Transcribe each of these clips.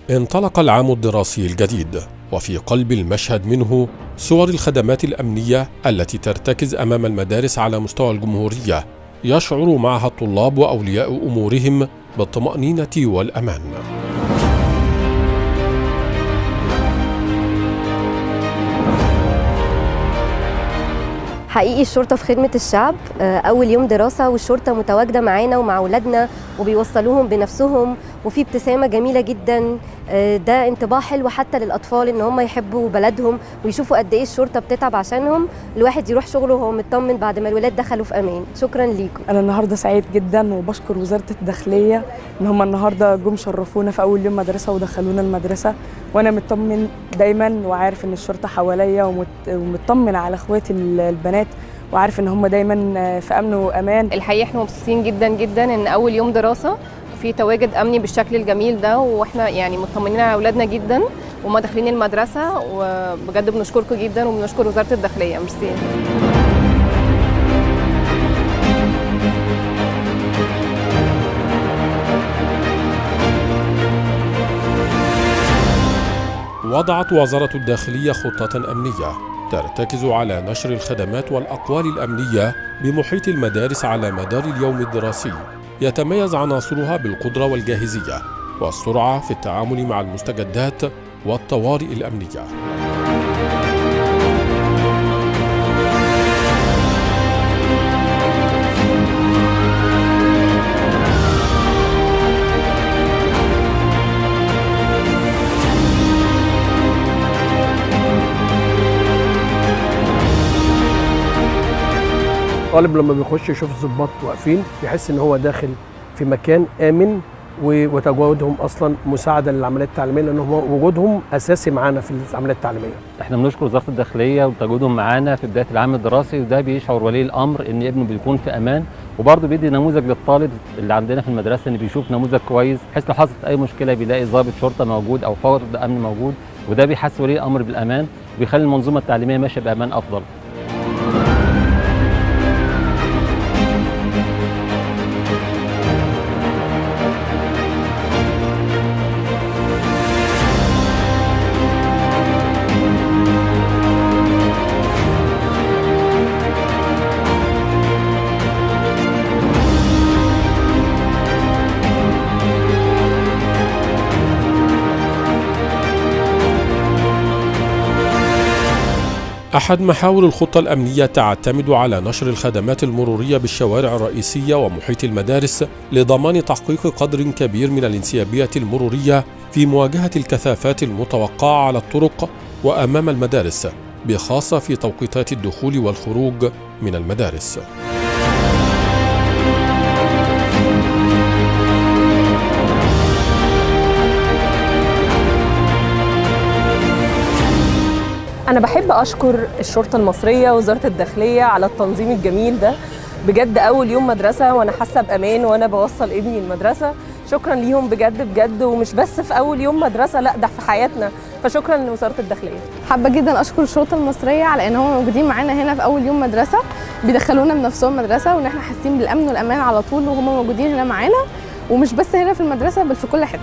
انطلق العام الدراسي الجديد وفي قلب المشهد منه صور الخدمات الامنيه التي ترتكز امام المدارس على مستوى الجمهوريه يشعر معها الطلاب واولياء امورهم بالطمانينه والامان حقيقي الشرطة في خدمة الشعب آه، أول يوم دراسة والشرطة متواجدة معانا ومع أولادنا وبيوصلوهم بنفسهم وفي ابتسامة جميلة جدا آه، ده انطباع حلو حتى للأطفال إن هم يحبوا بلدهم ويشوفوا قد إيه الشرطة بتتعب عشانهم الواحد يروح شغله وهو مطمن بعد ما الولاد دخلوا في أمان شكرا ليكم انا النهارده سعيد جدا وبشكر وزاره الداخليه ان هم النهارده جم شرفونا في اول يوم مدرسه ودخلونا المدرسه وانا مطمن دايما وعارف ان الشرطه حواليا ومت- ومطمن على اخواتي ال- البنات وعارف ان هم دايما في امن وامان الحقيقه احنا مبسوطين جدا جدا ان اول يوم دراسه في تواجد امني بالشكل الجميل ده واحنا يعني مطمنين على اولادنا جدا وما داخلين المدرسه وبجد بنشكركم جدا وبنشكر وزاره الداخليه ميرسي وضعت وزارة الداخلية خطة أمنية ترتكز على نشر الخدمات والأقوال الأمنية بمحيط المدارس على مدار اليوم الدراسي يتميز عناصرها بالقدرة والجاهزية والسرعة في التعامل مع المستجدات والطوارئ الأمنية الطالب لما بيخش يشوف الضباط واقفين بيحس ان هو داخل في مكان امن و- وتواجدهم اصلا مساعده للعمليات التعليميه لان هم وجودهم اساسي معانا في العمليات التعليميه. احنا بنشكر وزاره الداخليه وتواجدهم معانا في بدايه العام الدراسي وده بيشعر ولي الامر ان ابنه بيكون في امان وبرضه بيدي نموذج للطالب اللي عندنا في المدرسه ان بيشوف نموذج كويس بحيث لو حصلت اي مشكله بيلاقي ضابط شرطه موجود او فرد امن موجود وده بيحس ولي الامر بالامان وبيخلي المنظومه التعليميه ماشيه بامان افضل أحد محاور الخطة الأمنية تعتمد على نشر الخدمات المرورية بالشوارع الرئيسية ومحيط المدارس لضمان تحقيق قدر كبير من الانسيابية المرورية في مواجهة الكثافات المتوقعة على الطرق وأمام المدارس بخاصة في توقيتات الدخول والخروج من المدارس. أنا بحب أشكر الشرطة المصرية ووزارة الداخلية على التنظيم الجميل ده بجد أول يوم مدرسة وأنا حاسة بأمان وأنا بوصل ابني المدرسة شكرا ليهم بجد بجد ومش بس في أول يوم مدرسة لا ده في حياتنا فشكرا لوزارة الداخلية حابه جدا اشكر الشرطه المصريه على ان هم موجودين معانا هنا في اول يوم مدرسه بيدخلونا بنفسهم مدرسه وان احنا حاسين بالامن والامان على طول وهم موجودين هنا معانا ومش بس هنا في المدرسه بل في كل حته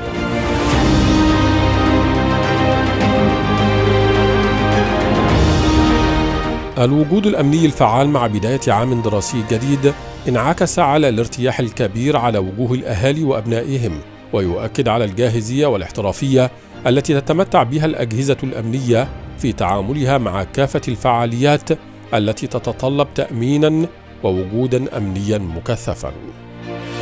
الوجود الأمني الفعال مع بداية عام دراسي جديد انعكس على الارتياح الكبير على وجوه الأهالي وأبنائهم ويؤكد على الجاهزية والاحترافية التي تتمتع بها الأجهزة الأمنية في تعاملها مع كافة الفعاليات التي تتطلب تأمينا ووجودا أمنيا مكثفا